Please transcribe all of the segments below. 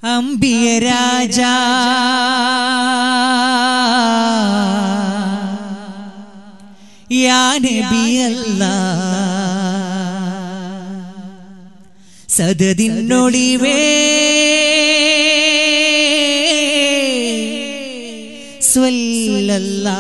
അമ്പിയ രാജ യാ നബിയല്ലാ സദതിന്നൊളിവേ സ്വല്ലല്ലാ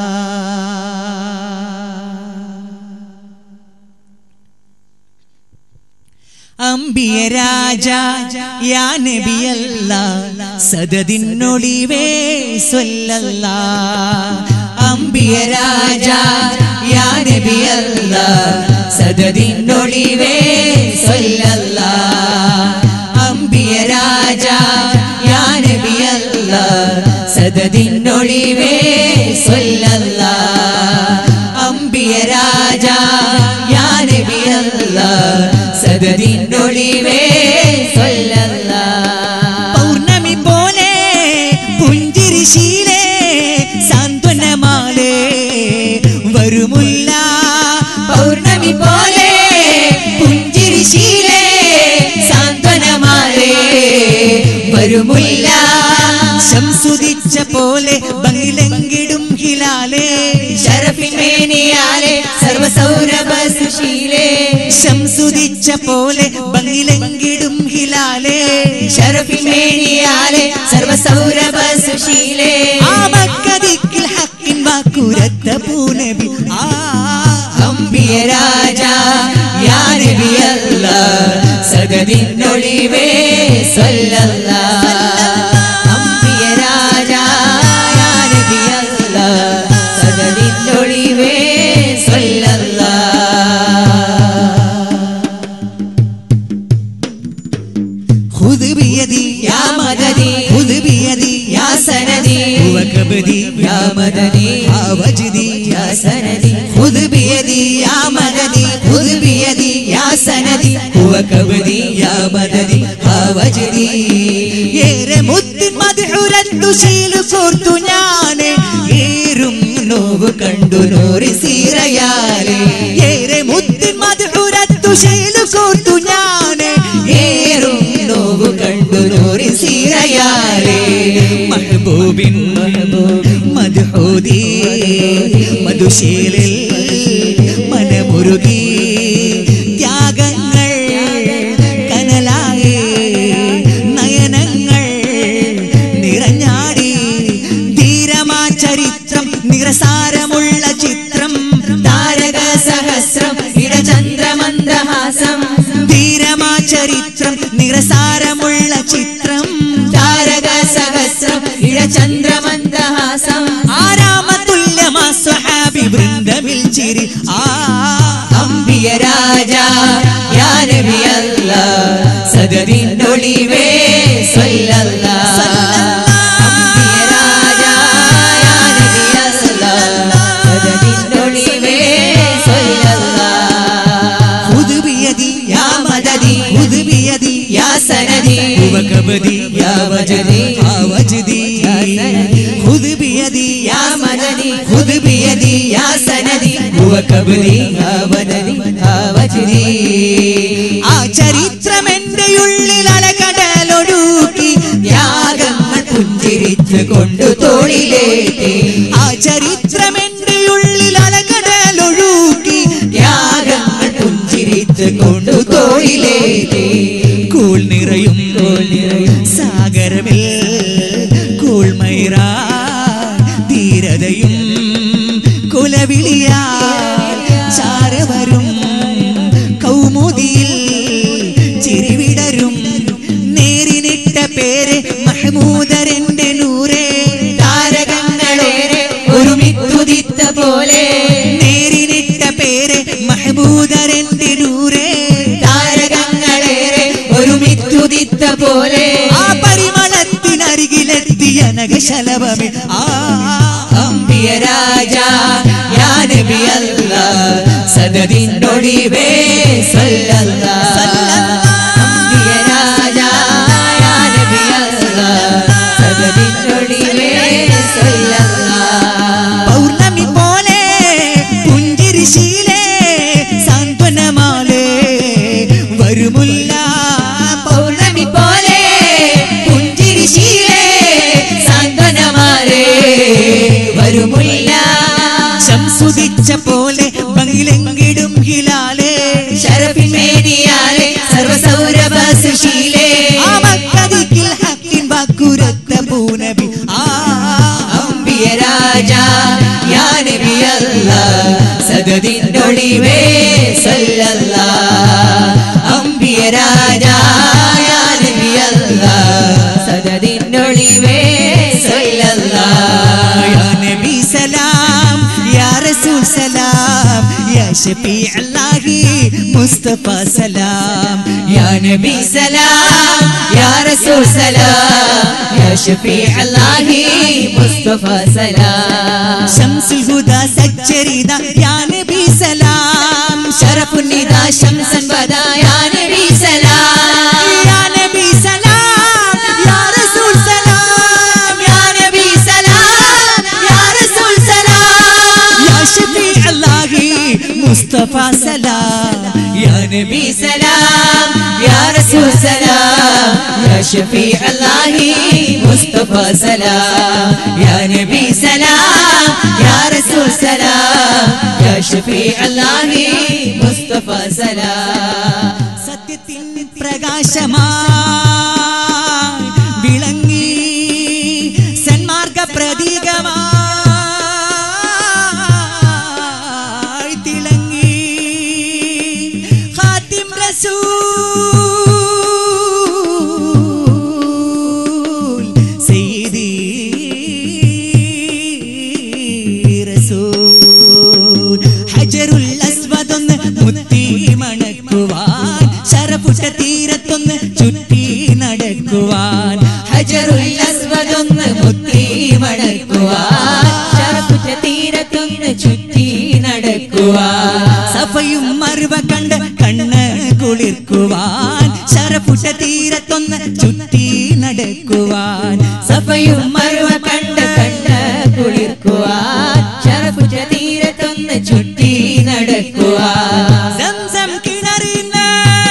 അമ്പിയ രാജ യാ നബിയല്ല സദതിന്നൊളിവേ സ്വല്ലല്ല അമ്പിയ രാജ യാ നബിയല്ല സദതിന്നൊളിവേ സ്വല്ലല്ല അമ്പിയ രാജ യാ നബിയല്ല സദതിന്നൊളിവേ സ്വല്ലല്ല അമ്പിയ രാജ യാ നബിയല്ല സദതിന്നൊളിവേ സ്വല്ലല്ല പൗർണമി പോലെ പുഞ്ചിരിശീലേ സാന്ത്വനമാലേ വരുമുല്ല പൗർണമി പോലെ പുഞ്ചിരിശീലേ സാന്ത്വനമാലേ വരുമുല്ല ശംസുദിച്ച പോലെ ബഹിലങ്കിടും ഹിലാലേ ശരഫിമേനിയാലെ സർവസൗരഭ സുശീലേ ശംസുദിച്ച പോലെ ബഹിലങ്കിടും ഹിലാലേ ശരഫിമേനിയാലെ സർവസൗരഭ സുശീലേ ആ മക്കദിക്കിൽ ഹക്കിൻ വാക്കുരത്ത പൂനബി ആ അമ്പിയ രാജ യാ നബിയല്ല സഗതിന്നൊളിവേ സ്വല്ലല്ല അമ്പിയ രാജ യാ നബിയല്ല സഗതിന്നൊളിവേ സ്വല്ലല്ല خذ بيدي يا مددي خذ بيدي يا سندي وكبدي يا مددي يا وجدي يا سندي خذ بيدي يا مددي خذ بيدي يا سندي هو كبدي يا مددي ها وجدي ഏറെ മുത്തിൻ മധുരത്തു ശീലു കോർത്തു ഞാന് ഏറും നോവ് കണ്ടു നോറി സീറയാലെ ഏറെ മുത്തിൻ മധുരത്തു ശീലു കോർത്തു ഞാന് ഏറും നോവ് കണ്ടു നോറി സീറയാലെ മഹബൂബിൻ മധുഹൂദി മധുശീലിൽ മനമുരുകി ത്യാഗങ്ങൾ കനലായി നയനങ്ങൾ നിറഞ്ഞാടി ധീരമാ ചരിത്രം നിറസാരമുള്ള ചിത്രം താരക സഹസ്രം ഇടചന്ദ്രമന്ദഹാസം ധീരമാ ചരിത്രം നിറസാരമുള്ള ചിത്രം താരക സഹസ്രം ഇടചന്ദ്രമന്ദഹാസം ആരാമതുല്യമാ സ്വഹാബി വൃന്ദമിൽ ചിരി ആ അമ്പിയ രാജ യാ നബിയല്ല സദതിന്നൊളിവേ സ്വല്ലല്ല അമ്പിയ രാജ യാ നബിയല്ല സദതിന്നൊളിവേ സ്വല്ലല്ല خذ بيدي يا مددي خذ بيدي يا سندي وكبدي يا وجدي يا وجدي يا سندي خذ بيدي يا مددي خذ بيدي يا سندي هو كبدي يا مددي يا وجدي ആ ചരിത്രം എന്റെ ഉള്ളിൽ അലകടലൊഴുക്കി ത്യാഗങ്ങൾ പുഞ്ചിരിച്ച് കൊണ്ടു തോളിലേറ്റി ആ ചരിത്രം എന്റെ ഉള്ളിൽ അലകടലൊഴുക്കി ത്യാഗങ്ങൾ പുഞ്ചിരിച്ച് കൊണ്ടു തോളിലേറ്റി കൂൾ നിറയും സാഗരമിൽ കൂൾമൈറ ധീരതയും കുലവിളിയാ ചാരവരും കൗമുദിയിൽ ചിരിവിടരും നേരിനിട്ട പേര് മഹമൂദരന്റെ നൂറേ താരകങ്ങളേറെ ഒരുമിത്തുതിത്ത പോലെ നേരിനിട്ട പേര് മഹബൂദരന്റെ നൂറേ താരകങ്ങളേറെ ഒരുമിത്തുതിത്ത പോലെ ആ പരിമളത്തിനരികിലെത്തിയ നഗശലഭമേ ആ അമ്പിയ രാജ യാ നബിയല്ല സദതിന്നൊളിവേ സ്വല്ലല്ല അമ്പിയ രാജ യാ നബിയല്ല സദതിന്നൊളിവേ സ്വല്ലല്ല പൗർണമി പോലെ പുഞ്ചിരിശീലേ സാന്ത്വനമാലേ വരുമുല്ല പൗർണമി പോലെ ശംസുദിച്ച പോലെ ഭംഗിലെങ്കിടും ഹിലാലേ ശരഫിമേനിയാലെ സർവസൗരഭ സുശീലേ ആ മക്കതിക്കിൽ ഹക്കിൻ വാക്കുരത്ത പൂനബി ആ അമ്പിയ രാജ യാ നബി അല്ലാഹ് സദദിനൊളിവേ സല്ലല്ലാഹ് അമ്പിയ രാജ യാ നബി അല്ലാഹ് സദദിനൊളിവേ സല്ലല്ലാഹ് യാ നബി സലാം യാ റസൂൽ സലാം യാ ഷഫീ അല്ലാഹി മുസ്തഫ സലാം യാ നബി സലാം യാ റസൂൽ സലാം യാ ഷഫീ അല്ലാഹി മുസ്തഫ സലാം ശംസുൽ ഹുദ സച്ചരിത യാ നബി സലാം ശരഫുന്നിദ ശംസൻ ബദാ യാ നബി സലാം യാ നബി സലാം യാ റസൂൽ സലാം യാ നബി സലാം യാ റസൂൽ സലാം യാ ഷഫീ അല്ലാഹി മുസ്തഫ സലാം യാ നബി സലാം യാ റസൂൽ സലാം യാ ഷഫീ അല്ലാഹി മുസ്തഫ സലാം യാ നബി സലാം യാ റസൂൽ സലാം യാ ഷഫീ അല്ലാഹി മുസ്തഫ സലാം സത്യത്തിൻ പ്രകാശമായി വിളങ്ങി സന്മാർഗ പ്രതീകമായി തിളങ്ങി ഖാത്തിം റസൂൽ സയ്യിദി റസൂൽ ഹജറുൽ അസ്വദൊന്ന് മുത്തി മണക്കുവാൻ ശരപുഷ തീരത്തൊന്ന് ചുറ്റി നടക്കുവാൻ ഹജറുൽ അസ്വദൊന്ന് മുത്തി മടക്കുവാൻ ശരപ്പുറ്റ തീരത്തൊന്ന് ചുറ്റി നടക്കുവാൻ സഫയും മറുവ കണ്ട് കണ്ണ് കുളിർക്കുവാൻ ശരപുഷ തീരത്തൊന്ന് ചുറ്റി നടക്കുവാൻ സഫയും മറുവ കണ്ട കണ്ട കുളിർക്കുവാൻ ശരപ്പുറ്റ തീരത്തൊന്ന് ചുറ്റി നടക്കുവാൻ സംസം കിണറിന്ന്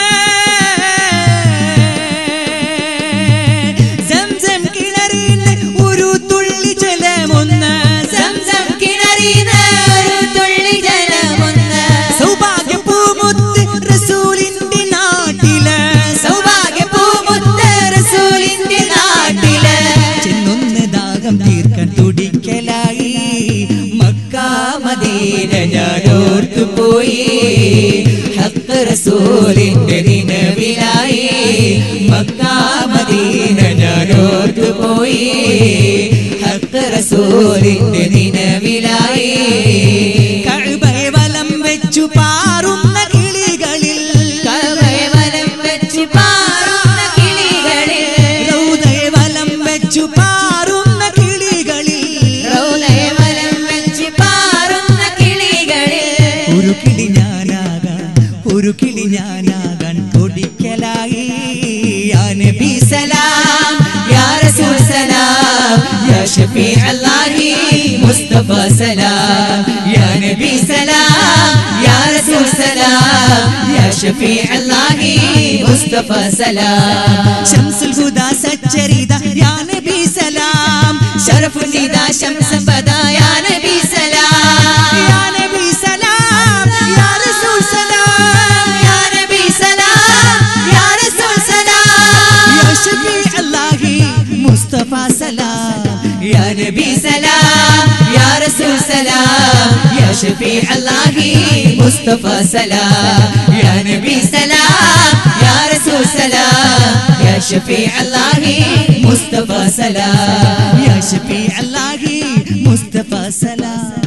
സംസം കിണറിന്ന് ഒരു തുള്ളി ജലമൊന്ന് സംസം കിണറിന് ഒരു തുള്ളി ജലമൊന്ന് സൗഭാഗ്യ പൂമുത്ത് റസൂലിന്റെ നാട്ടില് സൗഭാഗ്യ പൂമുത്ത് റസൂലിന്റെ നാട്ടില് ചെന്നൊന്ന് ദാഹം തീർക്കാൻ തുടിക്കലായി മക്കാമദീന ഞാനോർത്തു പോയി ഹക്ക് റസൂലിന്റെ ദിനവിലായി മക്കാമദീന ഞാനോർത്തു പോയി ഹക്ക് റസൂലിന്റെ ദിനവിലായി കഴുബയെ വലം വെച്ചു പാറുന്ന കിളികളിൽ കവയെ വലം വെച്ച് പാറുന്ന കിളികളിൽ റൗദയെ വലം വെച്ചു പാറുന്ന കിളികളിൽ റൗലയെ വലം വെച്ച് പാറുന്ന കിളികളിൽ ഒരു കിളി ഞാനാകാൻ ഒരു കിളി ഞാനാകാൻ കൊടിക്കലായി യാ നബി സലാം യാ റസൂൽ സലാം യാ ഷഫീ അല്ലാഹി മുസ്തഫ സലാം യാ നബി സലാം യാ റസൂൽ സലാം യാ ഷഫീ അല്ലാഹി മുസ്തഫ സലാം ശംസുൽ ഹുദ സച്ചരിത യാ നബി സലാം ശരഫുന്നിദ ശംസ ബദാ യാ നബി സലാം യാ നബി സലാം യാ റസൂൽ സലാം യാ നബി സലാം യാ റസൂൽ സലാം യാ ഷഫീ അല്ലാഹി മുസ്തഫ സലാം يا نبي سلام يا رسول سلام يا شفيع الله مصطفى سلام يا نبي سلام يا رسول سلام يا شفيع الله مصطفى سلام യാ ഷഫീ അല്ലാഹി മുസ്തഫ സലാം